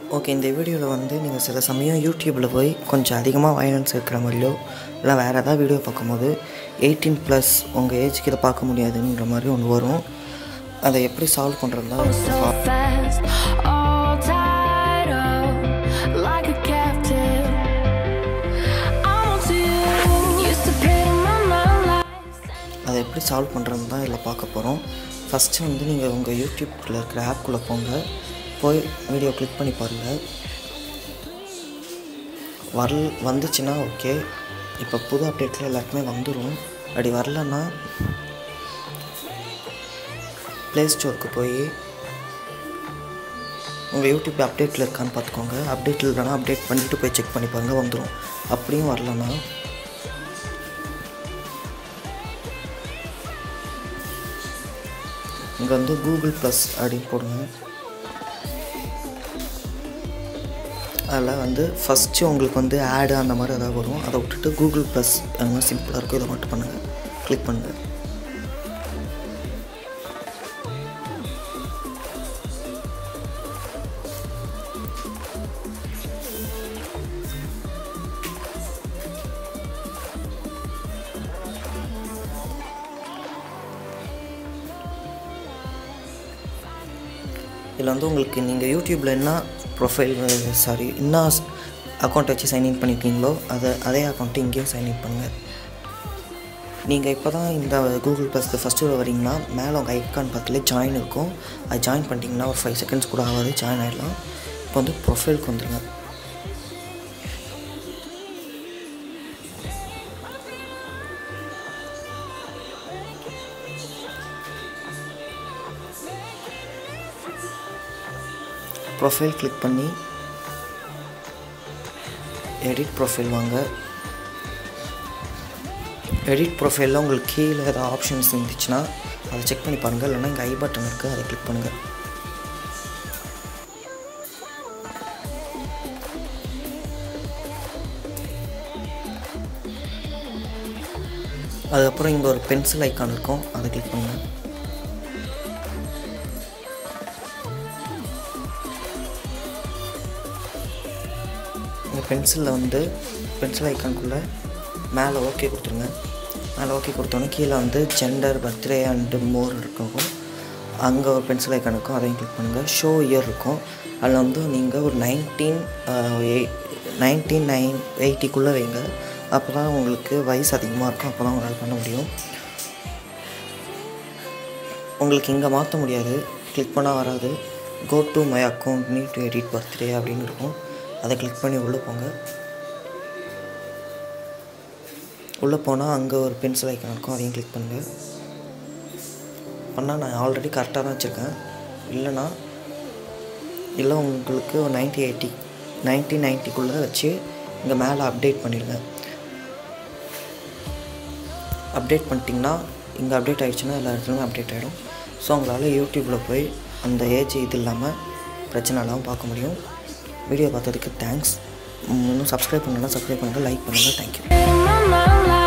Okay இந்த வீடியோவில் வந்து நீங்கள் சில சமயம் யூடியூப்பில் போய் கொஞ்சம் அதிகமாக வயலன்ஸ் இருக்கிற மாதிரியோ இல்லை வேறு ஏதாவது வீடியோ பார்க்கும்போது எயிட்டீன் ப்ளஸ் உங்கள் ஏஜ்க்கு இதை பார்க்க முடியாதுன்ற மாதிரி ஒன்று வரும் அதை எப்படி சால்வ் பண்ணுறது தான் so fast, all tied up like a captive. I'm on to you. Used to pay to my mind like அதை எப்படி சால்வ் பண்ணுறது தான் இதில் பார்க்க போகிறோம் ஃபஸ்ட்டு வந்து நீங்கள் உங்கள் யூடியூப்பில் இருக்கிற ஆப்குள்ளே போங்க போய் வீடியோ கிளிக் பண்ணி பாருங்கள் வரல வந்துச்சுன்னா ஓகே இப்போ புது அப்டேட்டில் எல்லாருக்குமே வந்துடும் அப்படி வரலன்னா ப்ளே ஸ்டோருக்கு போய் உங்கள் யூடியூப் அப்டேட்டில் இருக்கான்னு பார்த்துக்கோங்க அப்டேட்டில் இல்லைனா அப்டேட் பண்ணிவிட்டு போய் செக் பண்ணி பாருங்கள் வந்துடும் அப்படியும் வரலன்னா இங்கே வந்து கூகுள் ப்ளஸ் அப்படின்னு போடுங்க அதில் வந்து ஃபஸ்ட்டு உங்களுக்கு வந்து ஆடு அந்த மாதிரி ஏதாவது வரும் அதை விட்டுட்டு கூகுள் ப்ளஸ் அந்த மாதிரி சிம்பிளாக இருக்கும் இதை மட்டும் பண்ணுங்கள் கிளிக் பண்ணுங்கள் இதில் வந்து உங்களுக்கு நீங்கள் யூடியூப்பில் என்ன ப்ரொஃபைல் சாரி என்ன அக்கௌண்ட் வச்சு சைன்இன் பண்ணியிருக்கீங்களோ அதை அதே அக்கௌண்ட்டு இங்கேயும் சைன்இன் பண்ணுங்கள் நீங்கள் இப்போ தான் இந்த கூகுள் ப்ளஸ்க்கு ஃபஸ்ட்டு வரீங்கன்னா மேலே உங்கள் ஐக்கான் பக்கத்துலேயே ஜாயின் இருக்கும் அது ஜாயின் பண்ணிட்டீங்கன்னா ஒரு ஃபைவ் செகண்ட்ஸ் கூட ஆகாது ஜாயின் ஆகிடலாம் இப்போ வந்து ப்ரொஃபைலுக்கு வந்துடுங்க ப்ரொஃபைல் கிளிக் பண்ணி எடிட் ப்ரொஃபைல் வாங்க எடிட் ப்ரொஃபைலில் உங்களுக்கு கீழே ஏதாவது ஆப்ஷன்ஸ் இருந்துச்சுன்னா அதை செக் பண்ணி பாருங்கள் இல்லைன்னா இங்கே ஐ பட்டன் இருக்குது அதை கிளிக் பண்ணுங்கள் அதுக்கப்புறம் இங்கே ஒரு பென்சில் ஐக்கான் இருக்கும் அதை கிளிக் பண்ணுங்கள் இந்த பென்சிலில் வந்து பென்சில் ஐக்கானுக்குள்ளே மேலே ஓகே கொடுத்துருங்க மேலே ஓகே கொடுத்தோன்னே கீழே வந்து ஜெண்டர் பர்த்டே அண்டு மோர் இருக்கும் அங்கே ஒரு பென்சில் ஐக்கான் இருக்கும் அதையும் கிளிக் பண்ணுங்கள் ஷோ இயர் இருக்கும் அதில் வந்து நீங்கள் ஒரு நைன்டீன் நைன்டீன் நைன் எயிட்டிக்குள்ளே வைங்க அப்போ தான் உங்களுக்கு வயசு அதிகமாக இருக்கும் அப்போ தான் உங்களால் பண்ண முடியும் உங்களுக்கு இங்கே மாற்ற முடியாது கிளிக் பண்ணால் வராது go to my account need to edit birthday அப்படின்னு இருக்கும் அதை கிளிக் பண்ணி உள்ளே போங்க உள்ளே போனால் அங்கே ஒரு பென்சில் ஐக்கான் இருக்கும் அதையும் கிளிக் பண்ணுங்கள் பண்ணால் நான் ஆல்ரெடி கரெக்டாக தான் வச்சுருக்கேன் இல்லைனா இல்லை உங்களுக்கு ஒரு நைன்டி எயிட்டி நைன்டீன் நைன்ட்டிக்குள்ளே வச்சு இங்கே மேலே அப்டேட் பண்ணிடுங்க அப்டேட் பண்ணிட்டீங்கன்னா இங்கே அப்டேட் ஆகிடுச்சுன்னா எல்லா இடத்துலையுமே அப்டேட் ஆகிடும் ஸோ உங்களால் யூடியூப்பில் போய் அந்த ஏஜ் இது இல்லாமல் பிரச்சனை இல்லாமல் பார்க்க முடியும் வீடியோ பார்த்ததுக்கு தேங்க்ஸ் இன்னும் சப்ஸ்கிரைப் பண்ணலாம் சப்ஸ்கிரைப் பண்ணுங்கள் லைக் பண்ணுங்கள் thank you in my mind like